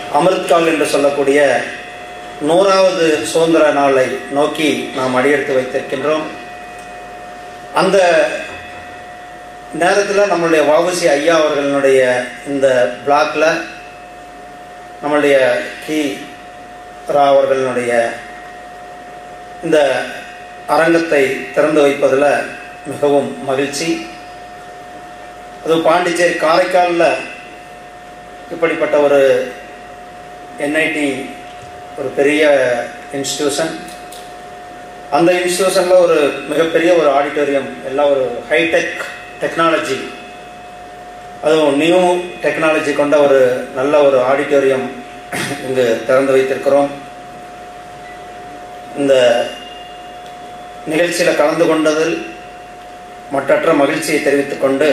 அமிர்த்கால் என்று சொல்லக்கூடிய நூறாவது சுதந்திர நாளை நோக்கி நாம் அடியெடுத்து வைத்திருக்கின்றோம் அந்த நேரத்தில் நம்மளுடைய வாவுசி ஐயா அவர்களுடைய இந்த பிளாக்ல நம்மளுடைய கி ரா அவர்களுடைய இந்த அரங்கத்தை திறந்து வைப்பதில் மிகவும் மகிழ்ச்சி அது பாண்டிச்சேரி காரைக்காலில் இப்படிப்பட்ட ஒரு என்ஐடி ஒரு பெரிய இன்ஸ்டிடியூஷன் அந்த இன்ஸ்டிடியூஷனில் ஒரு மிகப்பெரிய ஒரு ஆடிட்டோரியம் எல்லாம் ஒரு ஹைடெக் டெக்னாலஜி அதுவும் நியூ டெக்னாலஜி கொண்ட ஒரு நல்ல ஒரு ஆடிட்டோரியம் இங்கு திறந்து வைத்திருக்கிறோம் இந்த நிகழ்ச்சியில் கலந்து கொண்டதில் மற்றற்ற மகிழ்ச்சியை தெரிவித்துக் கொண்டு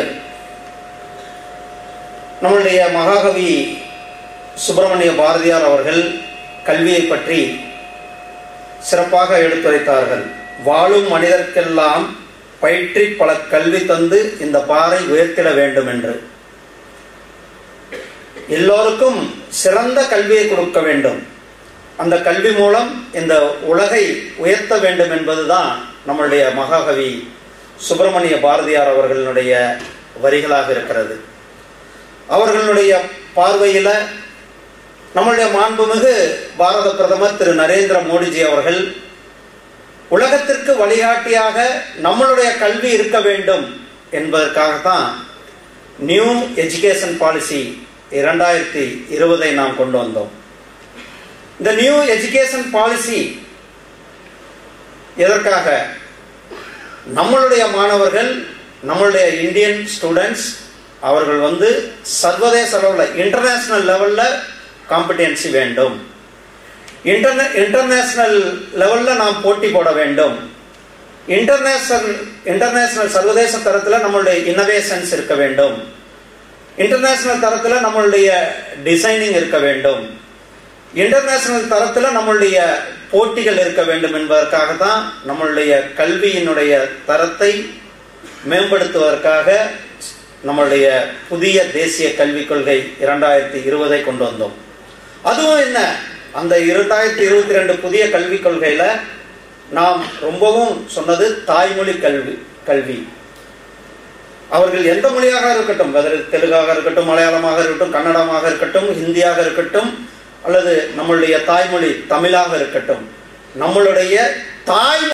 நம்மளுடைய மகாகவி சுப்பிரமணிய பாரதியார் அவர்கள் கல்வியை பற்றி சிறப்பாக எடுத்துரைத்தார்கள் வாழும் மனிதர்க்கெல்லாம் பயிற்றி பல கல்வி தந்து இந்த பாறை உயர்த்திட வேண்டும் என்று எல்லோருக்கும் சிறந்த கல்வியை கொடுக்க வேண்டும் அந்த கல்வி மூலம் இந்த உலகை உயர்த்த வேண்டும் என்பதுதான் நம்மளுடைய மகாகவி சுப்பிரமணிய பாரதியார் அவர்களுடைய வரிகளாக இருக்கிறது அவர்களுடைய பார்வையில நம்மளுடைய மாண்புமிகு பாரத பிரதமர் திரு நரேந்திர மோடிஜி அவர்கள் உலகத்திற்கு வழிகாட்டியாக நம்மளுடைய கல்வி இருக்க வேண்டும் என்பதற்காகத்தான் நியூ எஜுகேஷன் பாலிசி இரண்டாயிரத்தி இருபதை நாம் கொண்டு வந்தோம் இந்த நியூ எஜுகேஷன் பாலிசி எதற்காக நம்மளுடைய மாணவர்கள் நம்மளுடைய இந்தியன் ஸ்டூடெண்ட்ஸ் அவர்கள் வந்து சர்வதேச அளவில் இன்டர்நேஷனல் லெவலில் காம்படியன்சி வேண்டும் இன்டர்நே இன்டர்நேஷனல் லெவலில் நாம் போட்டி போட வேண்டும் இன்டர்நேஷனல் இன்டர்நேஷனல் சர்வதேச தரத்தில் நம்மளுடைய இன்னோவேஷன்ஸ் இருக்க வேண்டும் இன்டர்நேஷனல் தரத்தில் நம்மளுடைய டிசைனிங் இருக்க வேண்டும் இன்டர்நேஷனல் தரத்தில் நம்மளுடைய போட்டிகள் இருக்க வேண்டும் என்பதற்காக தான் நம்மளுடைய கல்வியினுடைய தரத்தை மேம்படுத்துவதற்காக நம்மளுடைய புதிய தேசிய கல்விக் கொள்கை இரண்டாயிரத்தி இருபதை கொண்டு வந்தோம் அதுவும் என்ன அந்த இரண்டாயிரத்தி இருபத்தி ரெண்டு புதிய கல்விக் கொள்கையில நாம் ரொம்பவும் சொன்னது தாய்மொழி கல்வி கல்வி அவர்கள் எந்த மொழியாக இருக்கட்டும் வெதர் தெலுங்காக இருக்கட்டும் மலையாளமாக இருக்கட்டும் கன்னடமாக இருக்கட்டும் ஹிந்தியாக இருக்கட்டும் அல்லது நம்மளுடைய தாய்மொழி தமிழாக இருக்கட்டும் நம்மளுடைய தாய்